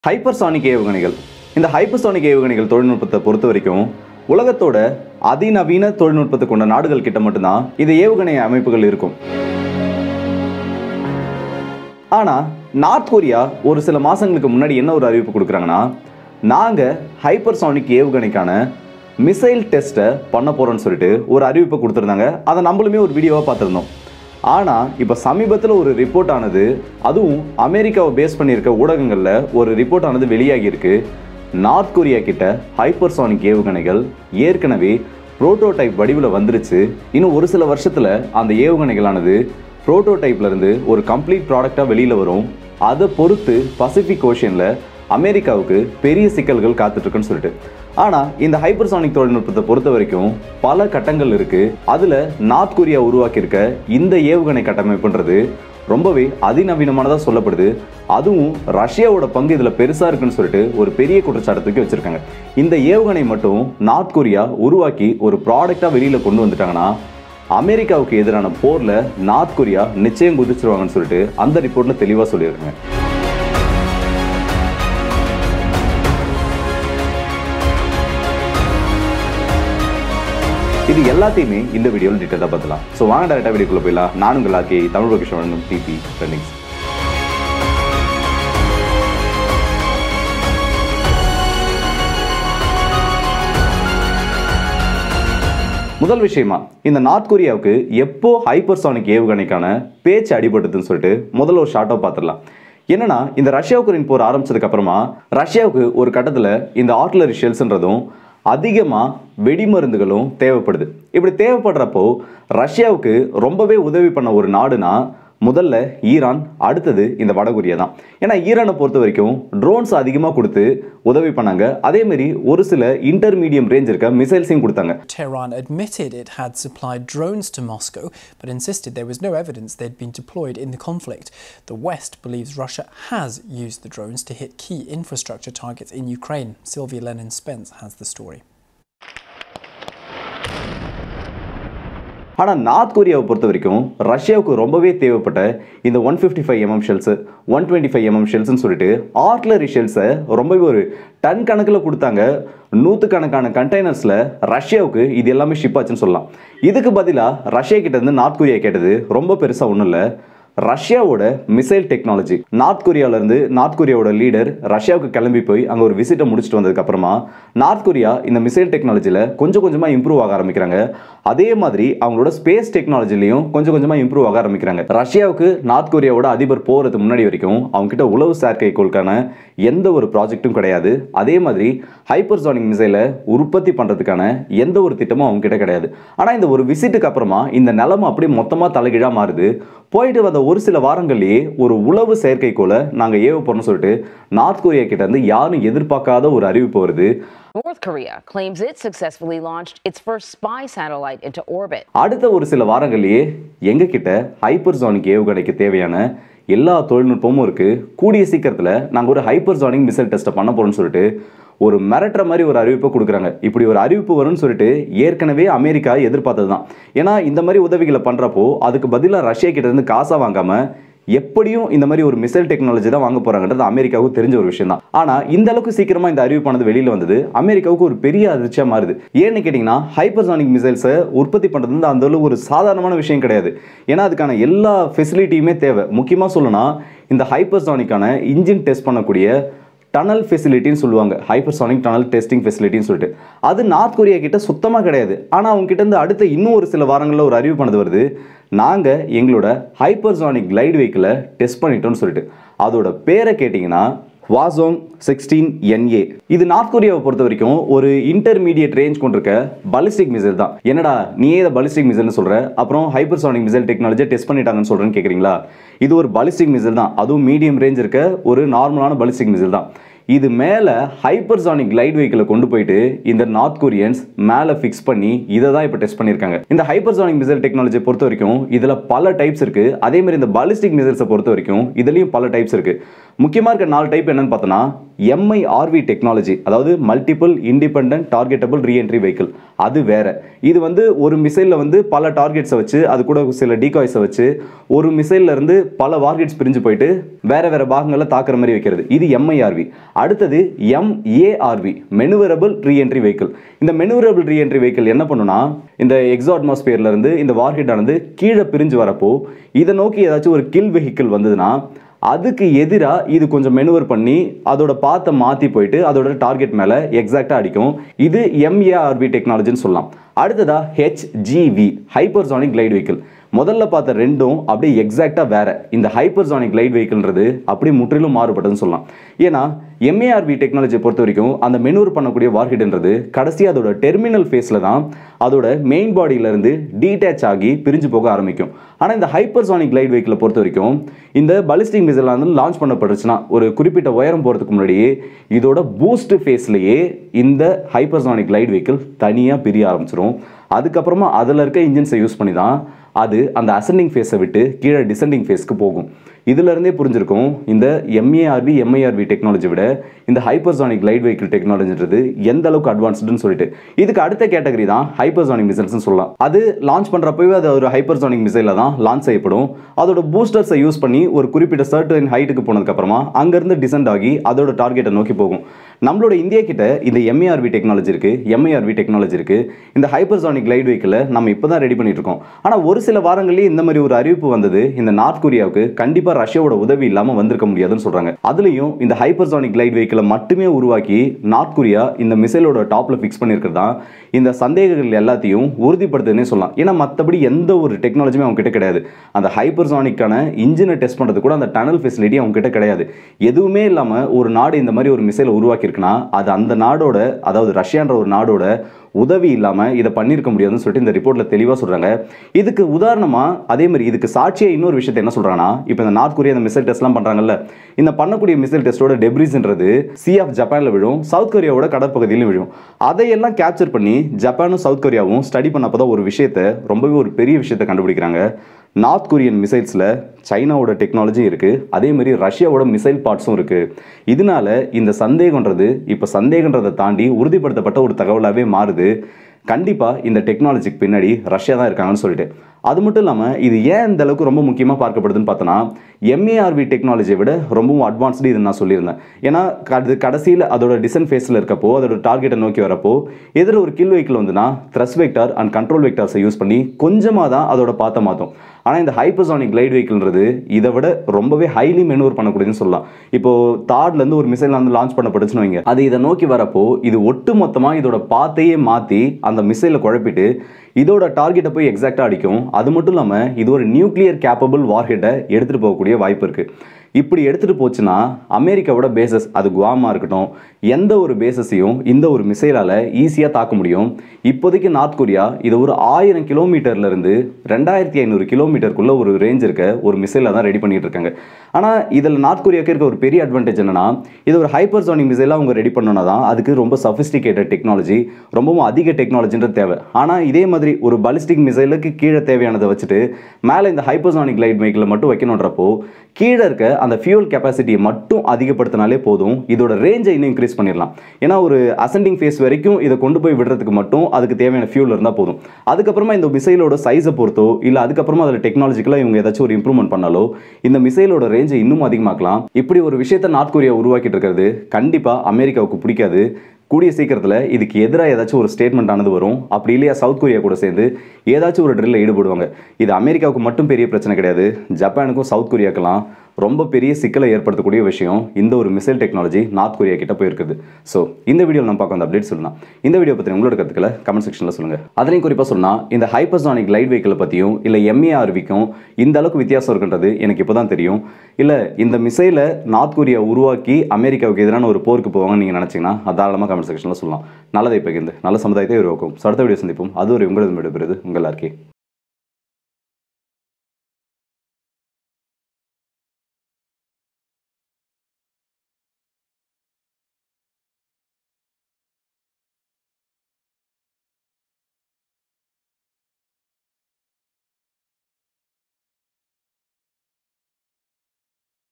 Hypersonic ஏவுகணைகள் இந்த hypersonic ஏவுகணைகள் தொழில்நுட்பத்தை பொறுத்த வரைக்கும் உலகத்தோட அதிநவீன தொழில்நுட்பத்தை கொண்ட நாடுகள் கிட்ட மட்டும்தான் இந்த ஏவுகணை அமைப்புகள் இருக்கும் ஆனா நார்த் கொரியா ஒரு சில மாசங்களுக்கு முன்னாடி என்ன ஒரு அறிவிப்பு கொடுக்குறாங்கன்னா நாங்க ஹைப்பர்சானிக் ஏவுகணைக்கான மிசைல் டெஸ்ட்டை பண்ண போறோம்னு சொல்லிட்டு ஒரு அறிவிப்பை கொடுத்துருந்தாங்க அதை நம்மளுமே ஒரு வீடியோவாக பார்த்துருந்தோம் ஆனால் இப்போ சமீபத்தில் ஒரு ரிப்போர்ட் ஆனது அதுவும் அமெரிக்காவை பேஸ் பண்ணியிருக்க ஊடகங்களில் ஒரு ரிப்போர்ட் ஆனது வெளியாகியிருக்கு நார்த் கொரியா கிட்ட ஹைப்பர்சானிக் ஏவுகணைகள் ஏற்கனவே புரோட்டோடைப் வடிவில் வந்துருச்சு இன்னும் ஒரு சில வருஷத்தில் அந்த ஏவுகணைகளானது புரோட்டோடைப்ல இருந்து ஒரு கம்ப்ளீட் ப்ராடக்டாக வெளியில் வரும் அதை பொறுத்து பசிபிக் ஓஷனில் அமெரிக்காவுக்கு பெரிய சிக்கல்கள் காத்துட்ருக்குன்னு சொல்லிட்டு ஆனால் இந்த ஹைப்பர்சானிக் தொழில்நுட்பத்தை பொறுத்த வரைக்கும் பல கட்டங்கள் இருக்குது அதில் நார்த் கொரியா உருவாக்கியிருக்க இந்த ஏவுகணை கட்டமைப்புன்றது ரொம்பவே அதிநவீனமானதாக சொல்லப்படுது அதுவும் ரஷ்யாவோட பங்கு இதில் பெருசாக இருக்குன்னு சொல்லிட்டு ஒரு பெரிய குற்றச்சாட்டு தூக்கி வச்சுருக்காங்க இந்த ஏவுகணை மட்டும் நார்த் கொரியா உருவாக்கி ஒரு ப்ராடக்டாக வெளியில் கொண்டு வந்துட்டாங்கன்னா அமெரிக்காவுக்கு எதிரான போரில் நார்த் கொரியா நிச்சயம் குதிச்சிருவாங்கன்னு சொல்லிட்டு அந்த ரிப்போர்ட்டில் தெளிவாக சொல்லியிருக்காங்க இது எல்லாத்தையுமே இந்த வீடியோவில் டீட்டெயிலாக பார்த்துலாம் ஸோ வாங்க டேரக்டாக வீடியோக்குள்ள போயிடலாம் நான் உங்கள் ஆர்கே தமிழ் பகிஷ் வழங்கும் டிபி ட்ரெண்டிங்ஸ் முதல் விஷயமா இந்த நார்த் கொரியாவுக்கு எப்போ ஹைப்பர்சானிக் ஏவுகணைக்கான பேச்சு அடிபட்டதுன்னு சொல்லிட்டு முதல்ல ஒரு ஷார்ட்டாக பார்த்துடலாம் என்னன்னா இந்த ரஷ்யா உக்ரைன் போர் ஆரம்பிச்சதுக்கு அப்புறமா ரஷ்யாவுக்கு ஒரு கட்டத்தில் இந்த ஆர்ட்லரி ஷெல்ஸ்ன்றதும் அதிகமாக வெடிமருந்துகளும் தேவைப்படுது இப்படி தேவைப்படுறப்போ ரஷ்யாவுக்கு ரொம்பவே உதவி பண்ண ஒரு நாடுனா முதல்ல ஈரான் அடுத்தது இந்த வடகொரியா தான் ஏன்னா ஈரானை பொறுத்த வரைக்கும் ட்ரோன்ஸ் அதிகமாக கொடுத்து உதவி பண்ணாங்க அதேமாரி ஒரு சில இன்டர்மீடியம் ரேஞ்ச் இருக்க மிசைல்ஸையும் கொடுத்தாங்க Tehran admitted it had supplied drones to Moscow, but insisted there was no evidence they'd been deployed in the conflict. The West believes Russia has used the drones to hit key infrastructure targets in Ukraine. Sylvia Lennon Spence has the story. ஆனால் north கொரியாவை பொறுத்த வரைக்கும் ரஷ்யாவுக்கு ரொம்பவே தேவைப்பட்ட இந்த one fifty five mm shells one twenty five mm ஷெல்ஸ்னு சொல்லிட்டு ஆர்ட்லரி ஷெல்ஸை ரொம்பவே ஒரு டன் கணக்கில் கொடுத்தாங்க நூற்றுக்கணக்கான கண்டெய்னர்ஸில் ரஷ்யாவுக்கு இது எல்லாமே ஷிப் ஆச்சுன்னு சொல்லலாம் இதுக்கு பதிலாக ரஷ்யா கிட்ட இருந்து நார்த் கொரியா கேட்டது ரொம்ப பெருசாக ஒன்றும் இல்லை ரஷ்யாவோட மிசைல் டெக்னாலஜி நார்த் கொரியாவிலேருந்து நார்த் கொரியாவோட லீடர் ரஷ்யாவுக்கு கிளம்பி போய் அங்கே ஒரு விசிட்டை முடிச்சுட்டு வந்ததுக்கு அப்புறமா நார்த் கொரியா இந்த மிசைல் டெக்னாலஜியில் கொஞ்சம் கொஞ்சமாக இம்ப்ரூவ் ஆக ஆரம்பிக்கிறாங்க அதே மாதிரி அவங்களோட ஸ்பேஸ் டெக்னாலஜிலையும் கொஞ்சம் கொஞ்சமாக இம்ப்ரூவ் ஆக ஆரம்பிக்கிறாங்க ரஷ்யாவுக்கு நார்த் கொரியாவோட அதிபர் போகிறதுக்கு முன்னாடி வரைக்கும் அவங்க கிட்ட உளவு செயற்கைக்கோளுக்கான எந்த ஒரு ப்ராஜெக்ட்டும் கிடையாது அதே மாதிரி ஹைப்பர்சானிக் மிசைலை உற்பத்தி பண்ணுறதுக்கான எந்த ஒரு திட்டமும் அவங்க கிட்ட கிடையாது ஆனால் இந்த ஒரு விசிட்டுக்கு அப்புறமா இந்த நிலைமை அப்படியே மொத்தமாக தலைகீழாக மாறுது போயிட்டு வந்த ஒரு சில வாரங்கள்லேயே ஒரு உளவு செயற்கைக்கோளை நாங்கள் ஏவ போறோம்னு சொல்லிட்டு நார்த் கொரியா கிட்ட இருந்து யாரும் எதிர்பார்க்காத ஒரு அறிவிப்பு வருது North Korea claims it successfully launched its first spy satellite into orbit. அடுத்த ஒரு சில வாரங்கள்லேயே எங்ககிட்ட ஹைப்பர்சானிக் ஏவுகணைக்கு தேவையான எல்லா தொழில்நுட்பமும் இருக்குது கூடிய சீக்கிரத்தில் நாங்கள் ஒரு ஹைப்பர்சானிக் மிசைல் டெஸ்ட்டை பண்ண போகிறோம்னு சொல்லிட்டு ஒரு மிரட்டுற மாதிரி ஒரு அறிவிப்பை கொடுக்குறாங்க இப்படி ஒரு அறிவிப்பு வரும்னு சொல்லிட்டு ஏற்கனவே அமெரிக்கா எதிர்பார்த்தது தான் ஏன்னா இந்த மாதிரி உதவிகளை பண்ணுறப்போ அதுக்கு பதிலாக ரஷ்யா கிட்ட இருந்து காசாக வாங்காமல் எப்படியும் இந்த மாதிரி ஒரு மிசைல் டெக்னாலஜி தான் வாங்க போறாங்கன்றது அமெரிக்காவுக்கு தெரிஞ்ச ஒரு விஷயம் தான் ஆனா இந்த அளவுக்கு சீக்கிரமா இந்த அறிவிப்பானது வெளியில வந்தது அமெரிக்காவுக்கு ஒரு பெரிய அதிர்ச்சியா மாறுது ஏன்னு கேட்டீங்கன்னா ஹைப்பர்சானிக் மிசைல்ஸை உற்பத்தி பண்றது வந்து அந்த அளவு ஒரு சாதாரணமான விஷயம் கிடையாது ஏன்னா அதுக்கான எல்லா ஃபெசிலிட்டியுமே தேவை முக்கியமா சொல்லணும்னா இந்த ஹைப்பர்சானிக்கான இன்ஜின் டெஸ்ட் பண்ணக்கூடிய டனல் ஃபெசிலிட்டின்னு சொல்லுவாங்க ஹைப்பர்சானிக் டனல் டெஸ்டிங் ஃபெசிலிட்டின்னு சொல்லிட்டு அது நார்த் கொரியா கிட்ட சுத்தமாக கிடையாது ஆனால் அவங்க கிட்ட இருந்து அடுத்த இன்னும் ஒரு சில வாரங்களில் ஒரு அறிவு பண்ணது வருது நாங்கள் எங்களோட ஹைப்பர்சானிக் கிளைட் வெஹிக்கிளை டெஸ்ட் பண்ணிட்டோம்னு சொல்லிட்டு அதோட பேரை கேட்டிங்கன்னா வாசோங் சிக்ஸ்டீன் என்ஏ இது நார்த் கொரியாவை பொறுத்த வரைக்கும் ஒரு இன்டர்மீடியட் ரேஞ்ச் கொண்டிருக்க பலிஸ்டிக் மிசைல் தான் என்னடா நீயே இதை பலிஸ்டிக் மிசைல்னு சொல்ற அப்புறம் ஹைப்பர்சானிக் மிசைல் டெக்னாலஜியை டெஸ்ட் பண்ணிட்டாங்கன்னு சொல்றேன்னு கேட்குறீங்களா இது ஒரு பலிஸ்டிக் மிசைல் தான் அதுவும் மீடியம் ரேஞ்ச் இருக்க ஒரு நார்மலான பலிஸ்டிக் மிசைல் தான் இது மேலே ஹைப்பர்சானிக் கிளைட் வெஹிக்கிளை கொண்டு போயிட்டு இந்த நார்த் கொரியன்ஸ் மேலே ஃபிக்ஸ் பண்ணி இதை தான் இப்போ டெஸ்ட் பண்ணியிருக்காங்க இந்த ஹைப்பர்சானிக் மிசைல் டெக்னாலஜியை பொறுத்த வரைக்கும் இதில் பல டைப்ஸ் இருக்குது அதே மாதிரி இந்த பாலிஸ்டிக் மிசைல்ஸை பொறுத்த வரைக்கும் இதுலேயும் பல டைப்ஸ் இருக்குது முக்கியமாக இருக்க நாலு டைப் என்னன்னு பார்த்தோன்னா எம்ஐஆர்வி டெக்னாலஜி அதாவது multiple independent targetable reentry vehicle அது வேற இது வந்து ஒரு மிசைலில் வந்து பல டார்கெட்ஸை வச்சு அது கூட சில டீகாய்ஸை வச்சு ஒரு மிசைல்ல இருந்து பல வார்கெட்ஸ் பிரிஞ்சு போயிட்டு வேற வேற பாகங்களை தாக்குற மாதிரி வைக்கிறது இது எம்ஐஆர்வி அடுத்தது எம்ஏஆர்வி மெனுவரபிள் ரீஎன்ட்ரி வெஹிக்கிள் இந்த மெனுவரபிள் ரீஎன்ட்ரி வெஹிக்கிள் என்ன பண்ணுனா இந்த எக்ஸோ அட்மாஸ்பியர்ல இருந்து இந்த வார்ஹெட் ஆனது கீழே பிரிஞ்சு வரப்போ இதை நோக்கி ஏதாச்சும் ஒரு கில் வெஹிக்கிள் வந்ததுன்னா அதுக்கு எதிராக இது கொஞ்சம் மெனுவர் பண்ணி அதோட பாத்தை மாற்றி போயிட்டு அதோட டார்கெட் மேலே எக்ஸாக்டாக அடிக்கும் இது எம்ஏஆர்வி டெக்னாலஜின்னு சொல்லலாம் அடுத்ததா ஹெச்ஜிவி ஹைப்பர்சானிக் கிளைட் வெஹிக்கிள் முதல்ல பார்த்த ரெண்டும் அப்படியே எக்ஸாக்டாக வேற இந்த ஹைப்பர்சானிக் கிளைட் வெஹிக்கிள்ன்றது அப்படியே முற்றிலும் மாறுபட்டதுன்னு சொல்லலாம் ஏன்னா எம்ஏஆர்வி டெக்னாலஜியை பொறுத்த வரைக்கும் அந்த மெனூர் பண்ணக்கூடிய வார்ஹெட்ன்றது கடைசி அதோட டெர்மினல் ஃபேஸில் தான் அதோட மெயின் பாடியிலேருந்து டீடேச் ஆகி பிரிஞ்சு போக ஆரம்பிக்கும் ஆனால் இந்த ஹைப்பர்சானிக் கிளைட் வெஹிக்கிளை பொறுத்த வரைக்கும் இந்த பலிஸ்டிக் மிசைல் வந்து லான்ச் பண்ணப்பட்டுச்சுன்னா ஒரு குறிப்பிட்ட உயரம் போகிறதுக்கு முன்னாடியே இதோட பூஸ்ட் ஃபேஸ்லேயே இந்த ஹைப்பர்சானிக் கிளைட் வெஹிக்கிள் தனியாக பிரிய ஆரம்பிச்சிரும் அதுக்கப்புறமா அதில் இருக்க இன்ஜின்ஸை யூஸ் பண்ணி தான் அது அந்த அசெண்டிங் ஃபேஸை விட்டு கீழே டிசெண்டிங் ஃபேஸ்க்கு போகும் இதிலிருந்தே புரிஞ்சிருக்கும் இந்த எம்ஏஆர்வி எம்ஐஆர்வி டெக்னாலஜி விட இந்த ஹைப்பர்சானிக் லைட் வெஹிக்கிள் டெக்னாலஜின்றது எந்த அளவுக்கு அட்வான்ஸ்டுன்னு சொல்லிட்டு இதுக்கு அடுத்த கேட்டகரி தான் ஹைப்பர்சானிக் மிசைல்ஸ்னு சொல்லலாம் அது லான்ச் பண்ணுறப்பவே அது ஒரு ஹைப்பர்சானிக் மிசைலில் தான் லான்ச் செய்யப்படும் அதோட பூஸ்டர்ஸை யூஸ் பண்ணி ஒரு குறிப்பிட்ட சர்டன் ஹைட்டுக்கு போனதுக்கப்புறமா அங்கேருந்து டிசெண்ட் ஆகி அதோட டார்கெட்டை நோக்கி போகும் நம்மளோட இந்தியா கிட்ட இந்த எம்ஏஆர்வி டெக்னாலஜி இருக்கு எம்ஐஆர்வி டெக்னாலஜி இருக்கு இந்த ஹைப்பர்சானிக் லைட் வெஹிக்கிளை நம்ம இப்போ தான் ரெடி பண்ணிட்டு இருக்கோம் ஆனால் ஒரு சில வாரங்களே இந்த மாதிரி ஒரு அறிவிப்பு வந்தது இந்த நார்த் கொரியாவுக்கு கண்டிப்பாக ரஷ்யாவோட உதவி இல்லாமல் வந்திருக்க முடியாதுன்னு சொல்றாங்க அதுலேயும் இந்த ஹைப்பர்சானிக் லைட் வெஹிக்கிளை மட்டுமே உருவாக்கி நார்த் கொரியா இந்த மிசைலோட டாப்ல ஃபிக்ஸ் பண்ணியிருக்கிறது தான் இந்த சந்தேகங்கள் எல்லாத்தையும் உறுதிப்படுத்துதுன்னே சொல்லலாம் ஏன்னா மற்றபடி எந்த ஒரு டெக்னாலஜியுமே அவங்க கிட்ட கிடையாது அந்த ஹைப்பர்சானிக்கான இன்ஜினை டெஸ்ட் பண்ணுறது கூட அந்த டனல் ஃபெசிலிட்டி அவங்க கிட்ட கிடையாது எதுவுமே இல்லாமல் ஒரு நாடு இந்த மாதிரி ஒரு மிசைலை உருவாக்கியிருக்குன்னா அது அந்த நாடோட அதாவது ரஷ்யான்ற ஒரு நாடோட உதவி இல்லாமல் இதை பண்ணியிருக்க முடியாதுன்னு சொல்லிட்டு இந்த ரிப்போர்ட்டில் தெளிவாக சொல்கிறாங்க இதுக்கு உதாரணமாக அதே மாதிரி இதுக்கு சாட்சியாக இன்னொரு விஷயத்தை என்ன சொல்கிறாங்கன்னா இப்போ இந்த நார்த் கொரியா இந்த மிசைல் டெஸ்ட்லாம் பண்ணுறாங்கல்ல இந்த பண்ணக்கூடிய மிசைல் டெஸ்ட்டோட டெப்ரிஸ்ன்றது சி ஆஃப் ஜப்பானில் விழும் சவுத் கொரியாவோட கடற்பகுதியிலும் விழும் அதையெல்லாம் கேப்சர் பண்ணி ஜப்பானும் சவுத் கொரியாவும் ஸ்டடி பண்ணப்போ தான் ஒரு விஷயத்தை ரொம்பவே ஒரு பெரிய விஷயத்தை கண்டுபிடிக்கிறாங்க நார்த் கொரியன் மிசைல்ஸில் சைனாவோட டெக்னாலஜி இருக்குது அதே மாதிரி ரஷ்யாவோட மிசைல் பார்ட்ஸும் இருக்குது இதனால இந்த சந்தேகன்றது இப்போ சந்தேகன்றதை தாண்டி உறுதிப்படுத்தப்பட்ட ஒரு தகவலாகவே மாறுது கண்டிப்பாக இந்த டெக்னாலஜிக்கு பின்னாடி ரஷ்யா தான் இருக்காங்கன்னு சொல்லிட்டு அது மட்டும் இல்லாமல் இது ஏன் இந்த அளவுக்கு ரொம்ப முக்கியமாக பார்க்கப்படுதுன்னு பார்த்தோன்னா எம்ஏஆர்வி டெக்னாலஜியை விட ரொம்பவும் அட்வான்ஸ்டு இது நான் சொல்லியிருந்தேன் ஏன்னா அது கடைசியில் அதோட டிசன் ஃபேஸில் இருக்கப்போ அதோட டார்கெட்டை நோக்கி வரப்போ எதிர ஒரு கில் வெஹிக்கிள் வந்துன்னா த்ரஸ் வெக்டார் அண்ட் கண்ட்ரோல் வெக்டார்ஸை யூஸ் பண்ணி கொஞ்சமாக தான் அதோட பார்த்த மாற்றும் ஆனால் இந்த ஹைப்பர்சானிக் கிளைட் வெஹிக்கிள்ன்றது இதை விட ரொம்பவே ஹைலி மெனுவர் பண்ணக்கூடியதுன்னு சொல்லலாம் இப்போ தாட்லேருந்து ஒரு மிசைல் வந்து லான்ச் பண்ணப்பட்டுச்சுன்னு வைங்க அது இதை நோக்கி வரப்போ இது ஒட்டு மொத்தமாக இதோட பாத்தையே மாற்றி அந்த மிசைலை குழப்பிட்டு இதோட டார்கெட்டை போய் எக்ஸாக்டாக அடிக்கும் அது மட்டும் இல்லாமல் இது ஒரு நியூக்ளியர் கேப்பபிள் வார்ஹெட்டை எடுத்துகிட்டு போகக்கூடிய வாய்ப்பு இருக்குது இப்படி எடுத்துகிட்டு போச்சுன்னா அமெரிக்காவோட பேசஸ் அது குவாமா இருக்கட்டும் எந்த ஒரு பேசஸையும் இந்த ஒரு மிசைலால் ஈஸியாக தாக்க முடியும் இப்போதைக்கு நார்த் கொரியா இது ஒரு ஆயிரம் கிலோமீட்டர்லேருந்து ரெண்டாயிரத்தி ஐநூறு கிலோமீட்டருக்குள்ள ஒரு ரேஞ்ச் இருக்க ஒரு மிசைலை தான் ரெடி பண்ணிட்டு இருக்காங்க ஆனால் இதில் நார்த் கொரியாவுக்கு இருக்க ஒரு பெரிய அட்வான்டேஜ் என்னன்னா இது ஒரு ஹைப்பர்சானிக் மிசைலாக அவங்க ரெடி பண்ணோன்னா தான் அதுக்கு ரொம்ப சஃபிஸ்டிகேட்டட் டெக்னாலஜி ரொம்பவும் அதிக டெக்னாலஜின்றது தேவை ஆனால் இதே மாதிரி ஒரு பலிஸ்டிக் மிசைலுக்கு கீழே தேவையானதை வச்சுட்டு மேலே இந்த ஹைப்பர்சானிக் லைட் வெஹிக்கிளை மட்டும் வைக்கணுன்றப்போ கீழே இருக்க அந்த ஃபியூல் கெப்பாசிட்டியை மட்டும் அதிகப்படுத்தினாலே போதும் இதோட ரேஞ்சை இன்னும் இன்க்ரீஸ் பண்ணிடலாம் ஏன்னா ஒரு அசெண்டிங் ஃபேஸ் வரைக்கும் இதை கொண்டு போய் விடுறதுக்கு மட்டும் அதுக்கு தேவையான ஃபியூல் இருந்தால் போதும் அதுக்கப்புறமா இந்த மிசைலோட சைஸை பொறுத்தோ இல்லை அதுக்கப்புறமா அதில் டெக்னாலஜிக்கலாக இவங்க ஏதாச்சும் ஒரு இம்ப்ரூவ்மெண்ட் பண்ணாலோ இந்த மிசைலோட ரேஞ்சை இன்னும் அதிகமாக்கலாம் இப்படி ஒரு விஷயத்தை நார்த் கொரியா உருவாக்கிட்டு இருக்கிறது கண்டிப்பாக அமெரிக்காவுக்கு பிடிக்காது கூடிய சீக்கிரத்தில் இதுக்கு எதிராக ஏதாச்சும் ஒரு ஸ்டேட்மெண்ட் ஆனது வரும் அப்படி இல்லையா சவுத் கொரியா கூட சேர்ந்து ஏதாச்சும் ஒரு ட்ரில்ல ஈடுபடுவாங்க இது அமெரிக்காவுக்கு மட்டும் பெரிய பிரச்சனை கிடையாது ஜப்பானுக்கும் சவுத் கொரியாக்கெல்லாம் ரொம்ப பெரிய சிக்கலை ஏற்படுத்தக்கூடிய விஷயம் இந்த ஒரு மிசைல் டெக்னாலஜி நார்த் கொரியா கிட்ட போயிருக்குது ஸோ இந்த வீடியோவில் நம்ம பார்க்க அந்த அப்டேட் சொல்லலாம் இந்த வீடியோ பற்றி உங்களோட கருத்துக்களை கமெண்ட் செக்ஷனில் சொல்லுங்கள் அதனையும் குறிப்பாக சொன்னால் இந்த ஹைப்பர்சானிக் லைட் வெஹிக்கிளை பற்றியும் இல்லை எம்ஏஆர்விக்கும் இந்த அளவுக்கு வித்தியாசம் இருக்குன்றது எனக்கு இப்போ தான் தெரியும் இல்லை இந்த மிசைலை நார்த் கொரியா உருவாக்கி அமெரிக்காவுக்கு எதிரான ஒரு போருக்கு போவாங்கன்னு நீங்கள் நினச்சிங்கன்னா அது தாராளமாக கமெண்ட் செக்ஷனில் சொல்லலாம் நல்லதை பகிர்ந்து நல்ல சமுதாயத்தை உருவாக்கும் ஸோ அடுத்த வீடியோ சந்திப்போம் அது ஒரு உங்களது விடுபெறுது உங்கள் எல்லாருக்கே